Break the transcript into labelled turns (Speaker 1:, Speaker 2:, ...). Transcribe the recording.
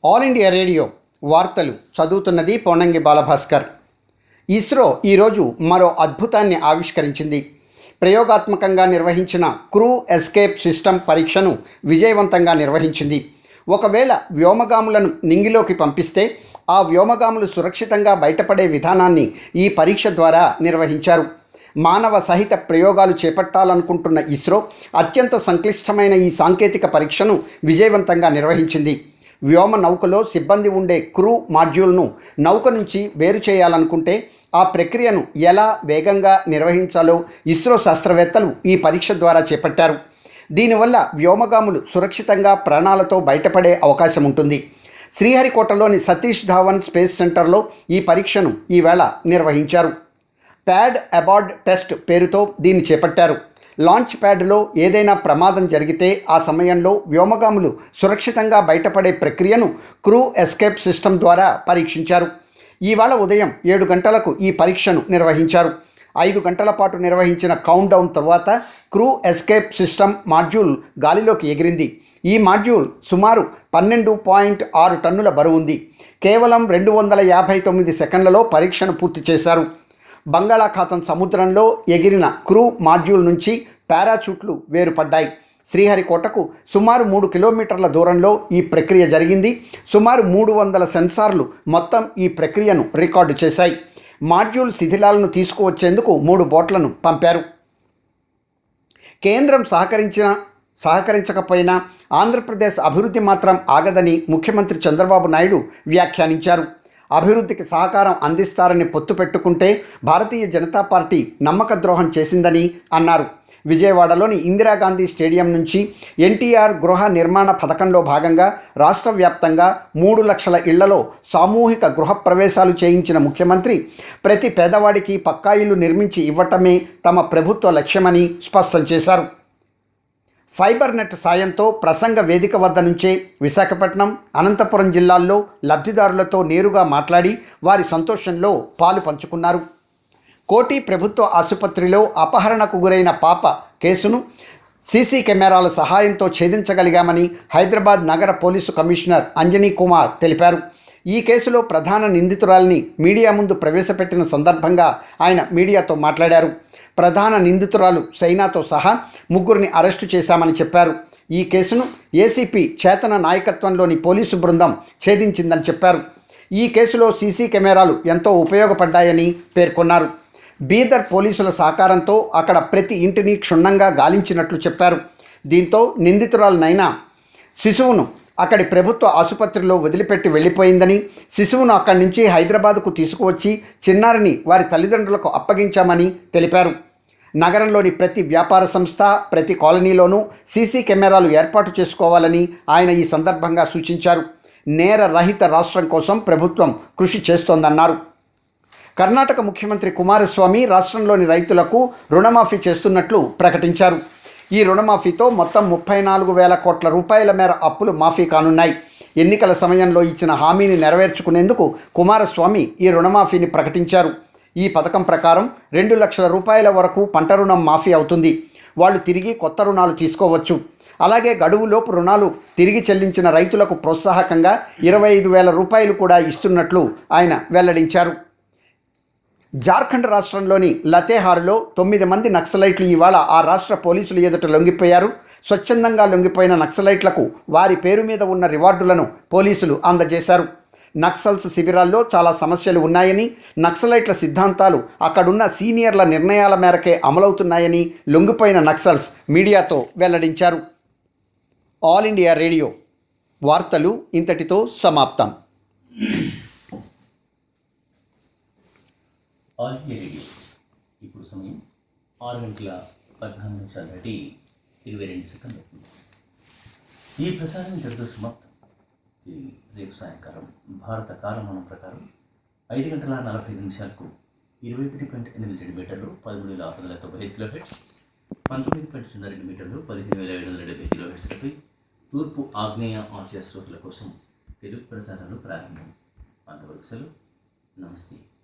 Speaker 1: All India radio వార్తలు చదువుతున్నది పొన్నంగి బాలభాస్కర్ ఇస్రో ఈరోజు మరో అద్భుతాన్ని ఆవిష్కరించింది ప్రయోగాత్మకంగా నిర్వహించిన క్రూ ఎస్కేప్ సిస్టమ్ పరీక్షను విజయవంతంగా నిర్వహించింది ఒకవేళ వ్యోమగాములను నింగిలోకి పంపిస్తే ఆ వ్యోమగాములు సురక్షితంగా బయటపడే విధానాన్ని ఈ పరీక్ష ద్వారా నిర్వహించారు మానవ సహిత ప్రయోగాలు చేపట్టాలనుకుంటున్న ఇస్రో అత్యంత సంక్లిష్టమైన ఈ సాంకేతిక పరీక్షను విజయవంతంగా నిర్వహించింది వ్యోమ నౌకలో సిబ్బంది ఉండే క్రూ మాడ్యూల్ను నౌక నుంచి వేరు చేయాలనుకుంటే ఆ ప్రక్రియను ఎలా వేగంగా నిర్వహించాలో ఇస్రో శాస్త్రవేత్తలు ఈ పరీక్ష ద్వారా చేపట్టారు దీనివల్ల వ్యోమగాములు సురక్షితంగా ప్రాణాలతో బయటపడే అవకాశం ఉంటుంది శ్రీహరికోటలోని సతీష్ ధావన్ స్పేస్ సెంటర్లో ఈ పరీక్షను ఈవేళ నిర్వహించారు ప్యాడ్ అబార్డ్ టెస్ట్ పేరుతో దీన్ని చేపట్టారు లాంచ్ ప్యాడ్లో ఏదైనా ప్రమాదం జరిగితే ఆ సమయంలో వ్యోమగాములు సురక్షితంగా బయటపడే ప్రక్రియను క్రూ ఎస్కేప్ సిస్టమ్ ద్వారా పరీక్షించారు ఇవాళ ఉదయం ఏడు గంటలకు ఈ పరీక్షను నిర్వహించారు ఐదు గంటల పాటు నిర్వహించిన కౌంట్ డౌన్ తర్వాత క్రూ ఎస్కేప్ సిస్టమ్ మాడ్యూల్ గాలిలోకి ఎగిరింది ఈ మాడ్యూల్ సుమారు పన్నెండు పాయింట్ ఆరు టన్నుల బరువుంది కేవలం రెండు వందల యాభై తొమ్మిది సెకండ్లలో పరీక్షను పూర్తి చేశారు బంగాళాఖాతం సముద్రంలో ఎగిరిన క్రూ మాడ్యూల్ నుంచి పారాచూట్లు వేరుపడ్డాయి శ్రీహరికోటకు సుమారు మూడు కిలోమీటర్ల దూరంలో ఈ ప్రక్రియ జరిగింది సుమారు మూడు వందల సెన్సార్లు మొత్తం ఈ ప్రక్రియను రికార్డు చేశాయి మాడ్యూల్ శిథిలాలను తీసుకువచ్చేందుకు మూడు బోట్లను పంపారు కేంద్రం సహకరించిన సహకరించకపోయినా ఆంధ్రప్రదేశ్ అభివృద్ధి మాత్రం ఆగదని ముఖ్యమంత్రి చంద్రబాబు నాయుడు వ్యాఖ్యానించారు అభివృద్ధికి సహకారం అందిస్తారని పొత్తు పెట్టుకుంటే భారతీయ జనతా పార్టీ నమ్మక ద్రోహం చేసిందని అన్నారు విజయవాడలోని ఇందిరాగాంధీ స్టేడియం నుంచి ఎన్టీఆర్ గృహ నిర్మాణ పథకంలో భాగంగా రాష్ట్ర వ్యాప్తంగా మూడు లక్షల ఇళ్లలో సామూహిక గృహ ప్రవేశాలు చేయించిన ముఖ్యమంత్రి ప్రతి పేదవాడికి పక్కా ఇల్లు నిర్మించి ఇవ్వటమే తమ ప్రభుత్వ లక్ష్యమని స్పష్టం చేశారు ఫైబర్ నెట్ సాయంతో ప్రసంగ వేదిక వద్ద నుంచే విశాఖపట్నం అనంతపురం జిల్లాల్లో లబ్ధిదారులతో నేరుగా మాట్లాడి వారి సంతోషంలో పాలు పంచుకున్నారు కోటి ప్రభుత్వ ఆసుపత్రిలో అపహరణకు గురైన పాప కేసును సీసీ కెమెరాల సహాయంతో ఛేదించగలిగామని హైదరాబాద్ నగర పోలీసు కమిషనర్ అంజనీ కుమార్ తెలిపారు ఈ కేసులో ప్రధాన నిందితురాలిని మీడియా ముందు ప్రవేశపెట్టిన సందర్భంగా ఆయన మీడియాతో మాట్లాడారు ప్రధాన నిందితురాలు సైనాతో సహా ముగ్గురిని అరెస్టు చేశామని చెప్పారు ఈ కేసును ఏసీపీ చేతన నాయకత్వంలోని పోలీసు బృందం ఛేదించిందని చెప్పారు ఈ కేసులో సీసీ కెమెరాలు ఎంతో ఉపయోగపడ్డాయని పేర్కొన్నారు బీదర్ పోలీసుల సహకారంతో అక్కడ ప్రతి ఇంటిని క్షుణ్ణంగా గాలించినట్లు చెప్పారు దీంతో నిందితురాలనైనా శిశువును అక్కడి ప్రభుత్వ ఆసుపత్రిలో వదిలిపెట్టి వెళ్ళిపోయిందని శిశువును అక్కడి నుంచి హైదరాబాద్కు తీసుకువచ్చి చిన్నారిని వారి తల్లిదండ్రులకు అప్పగించామని తెలిపారు నగరంలోని ప్రతి వ్యాపార సంస్థ ప్రతి కాలనీలోనూ సీసీ కెమెరాలు ఏర్పాటు చేసుకోవాలని ఆయన ఈ సందర్భంగా సూచించారు నేర రహిత రాష్ట్రం కోసం ప్రభుత్వం కృషి చేస్తోందన్నారు కర్ణాటక ముఖ్యమంత్రి కుమారస్వామి రాష్ట్రంలోని రైతులకు రుణమాఫీ చేస్తున్నట్లు ప్రకటించారు ఈ రుణమాఫీతో మొత్తం ముప్పై నాలుగు వేల కోట్ల రూపాయల మేర అప్పులు మాఫీ కానున్నాయి ఎన్నికల సమయంలో ఇచ్చిన హామీని నెరవేర్చుకునేందుకు కుమారస్వామి ఈ రుణమాఫీని ప్రకటించారు ఈ పథకం ప్రకారం రెండు లక్షల రూపాయల వరకు పంట రుణం మాఫీ అవుతుంది వాళ్ళు తిరిగి కొత్త రుణాలు తీసుకోవచ్చు అలాగే గడువులోపు రుణాలు తిరిగి చెల్లించిన రైతులకు ప్రోత్సాహకంగా ఇరవై ఐదు వేల రూపాయలు కూడా ఇస్తున్నట్లు ఆయన వెల్లడించారు జార్ఖండ్ రాష్ట్రంలోని లతేహార్లో తొమ్మిది మంది నక్సలైట్లు ఇవాళ ఆ రాష్ట్ర పోలీసులు ఎదుట లొంగిపోయారు స్వచ్ఛందంగా లొంగిపోయిన నక్సలైట్లకు వారి పేరు మీద ఉన్న రివార్డులను పోలీసులు అందజేశారు నక్సల్స్ శిబిరాల్లో చాలా సమస్యలు ఉన్నాయని నక్సలైట్ల సిద్ధాంతాలు అక్కడున్న సీనియర్ల నిర్ణయాల మేరకే అమలవుతున్నాయని లొంగిపోయిన నక్సల్స్ మీడియాతో వెల్లడించారు ఆల్ ఇండియా రేడియో వార్తలు ఇంతటితో సమాప్తం
Speaker 2: ఆల్ ఇండియా రేడియో ఇప్పుడు సమయం ఆరు గంటల పద్నాలుగు నిమిషాలు దాటి ఇరవై రెండు సెకండ్లు అవుతుంది. ఈ ప్రసారం ఇంతటితో సమాప్తం తిరిగి రేపు సాయంకాలం భారత కాలమానం ప్రకారం ఐదు గంటల నలభై నిమిషాలకు ఇరవై ఒకటి పాయింట్ ఎనిమిది రెండు మీటర్లు పదమూడు వేల ఆరు వందల తొంభై ఐదు కిలో హెడ్స్ పంతొమ్మిది పాయింట్ సున్నా రెండు మీటర్లు పదిహేను వేల ఏడు వందల డెబ్బై కిలో హెడ్స్లపై తూర్పు ఆగ్నేయ ఆసియా శ్రోతల కోసం తెలుగు ప్రసారాలు ప్రారంభం అంతవరకు సెలవు నమస్తే